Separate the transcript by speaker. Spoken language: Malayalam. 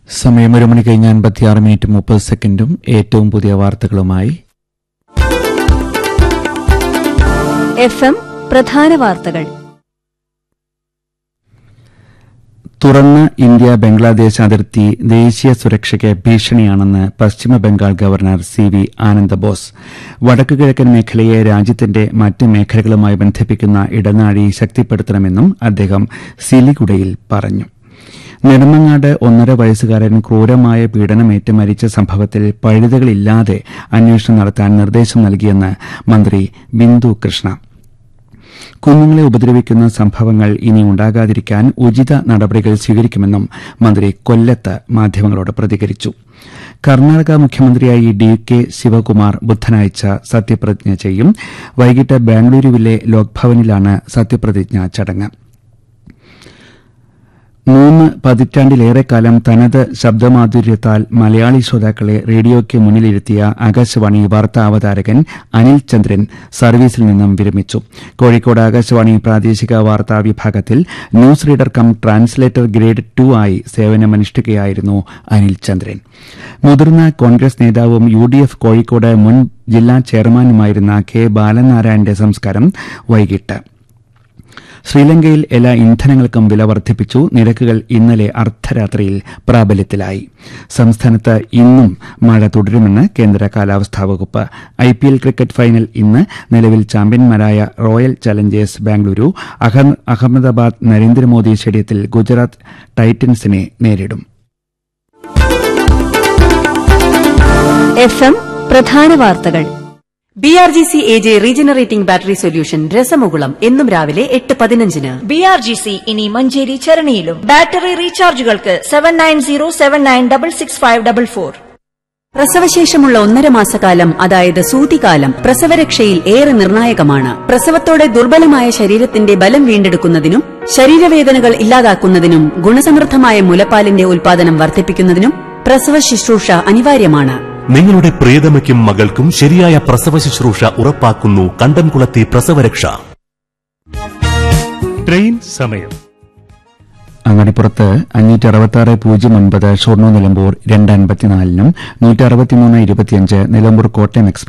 Speaker 1: സമയം ഒരു മണി കഴിഞ്ഞ് അൻപത്തിയാറ് മിനിറ്റ് മുപ്പത് സെക്കൻഡും ഏറ്റവും പുതിയ വാർത്തകളുമായി
Speaker 2: എഫ് എം പ്രധാന വാർത്തകൾ
Speaker 1: തുറന്ന ഇന്ത്യ ബംഗ്ലാദേശ് അതിർത്തി ദേശീയ സുരക്ഷയ്ക്ക് ഭീഷണിയാണെന്ന് പശ്ചിമ Bengal governor C V Ananda Bose വടക്കുകിഴക്കൻ മേഖലയെ രാജ്യത്തിന്റെ മറ്റ് മേഖലകളുമായി ബന്ധിപ്പിക്കുന്ന ഇടനാഴി ശക്തിപ്പെടുത്തണമെന്നും അദ്ദേഹം സിലിഗുഡയിൽ പറഞ്ഞു നെടുമങ്ങാട് ഒന്നര വയസ്സുകാരൻ ക്രൂരമായ പീഡനമേറ്റ് മരിച്ച സംഭവത്തിൽ പഴുതുകളില്ലാതെ അന്വേഷണം നടത്താൻ നിർദ്ദേശം നൽകിയെന്ന് മന്ത്രി ബിന്ദു കൃഷ്ണ കുഞ്ഞുങ്ങളെ ഉപദ്രവിക്കുന്ന സംഭവങ്ങൾ ഇനി ഉണ്ടാകാതിരിക്കാൻ ഉചിത നടപടികൾ സ്വീകരിക്കുമെന്നും മന്ത്രി കൊല്ലത്ത് മാധ്യമങ്ങളോട് പ്രതികരിച്ചു കർണാടക മുഖ്യമന്ത്രിയായി ഡി കെ ശിവകുമാർ ബുധനാഴ്ച സത്യപ്രതിജ്ഞ ചെയ്യും വൈകിട്ട് ബാംഗ്ലൂരുവിലെ ലോക്ഭവനിലാണ് സത്യപ്രതിജ്ഞാ ചടങ്ങ് മൂന്ന് പതിറ്റാണ്ടിലേറെക്കാലം തനത് ശബ്ദമാധുര്യത്താൽ മലയാളി ശ്രോതാക്കളെ റേഡിയോയ്ക്ക് മുന്നിലിരുത്തിയ ആകാശവാണി വാർത്താ അവതാരകൻ അനിൽ ചന്ദ്രൻ സർവീസിൽ നിന്നും വിരമിച്ചു കോഴിക്കോട് ആകാശവാണി പ്രാദേശിക വാർത്താ വിഭാഗത്തിൽ news reader cum translator grade two ആയി സേവനമനുഷ്ഠിക്കുകയായിരുന്നു അനിൽ ചന്ദ്രൻ മുതിർന്ന കോൺഗ്രസ് നേതാവും യു ഡി എഫ് കോഴിക്കോട് മുൻ ജില്ലാ ചെയർമാനുമായിരുന്ന കെ ബാലനാരായണന്റെ സംസ്കാരം വൈകിട്ട് ശ്രീലങ്കയിൽ എല്ലാ ഇന്ധനങ്ങൾക്കും വില വർദ്ധിപ്പിച്ചു നിരക്കുകൾ ഇന്നലെ അർദ്ധരാത്രിയിൽ പ്രാബല്യത്തിലായി സംസ്ഥാനത്ത് ഇന്നും മഴ തുടരുമെന്ന് കേന്ദ്ര കാലാവസ്ഥാ വകുപ്പ് ഐപിഎൽ ക്രിക്കറ്റ് ഫൈനൽ ഇന്ന് നിലവിൽ ചാമ്പ്യന്മാരായ റോയൽ ചലഞ്ചേഴ്സ് ബാംഗ്ലൂരു അഹ- അഹമ്മദാബാദ് നരേന്ദ്രമോദി സ്റ്റേഡിയത്തിൽ ഗുജറാത്ത് ടൈറ്റൻസിനെ നേരിടും
Speaker 2: എഫ് എം പ്രധാന വാർത്തകൾ
Speaker 3: B R G C A J regenerating battery solution രസമുകുളം എന്നും രാവിലെ എട്ട് പതിനഞ്ചിന്
Speaker 4: ബി ആർ ജി സി ഇനി മഞ്ചേരി ചരണിയിലും ബാറ്ററി റീചാർജുകൾക്ക് seven nine zero seven nine double six five double four
Speaker 3: പ്രസവശേഷമുള്ള ഒന്നര മാസക്കാലം അതായത് സൂതികാലം പ്രസവരക്ഷയിൽ ഏറെ നിർണായകമാണ് പ്രസവത്തോടെ ദുർബലമായ ശരീരത്തിന്റെ ബലം വീണ്ടെടുക്കുന്നതിനും ശരീരവേദനകൾ ഇല്ലാതാക്കുന്നതിനും ഗുണസമൃദ്ധമായ മുലപ്പാലിന്റെ ഉൽപാദനം വർദ്ധിപ്പിക്കുന്നതിനും പ്രസവ ശുശ്രൂഷ അനിവാര്യമാണ്
Speaker 5: നിങ്ങളുടെ പ്രിയതമയ്ക്കും മകൾക്കും ശരിയായ പ്രസവ ശുശ്രൂഷ ഉറപ്പാക്കുന്നു കണ്ടംകുളത്തി പ്രസവരക്ഷ
Speaker 6: ട്രെയിൻ സമയം
Speaker 1: അങ്ങാടിപ്പുറത്ത് അഞ്ഞൂറ്റി അറുപത്തി പൂജ്യം ഒൻപത് ഷൊർണൂർ നിലമ്പൂർ രണ്ട് അൻപത്തിനാലിനും നൂറ്റി അറുപത്തിമൂന്ന് ഇരുപത്തിയഞ്ച് നിലമ്പൂർ കോട്ടയം എക്സ്പ്രസ്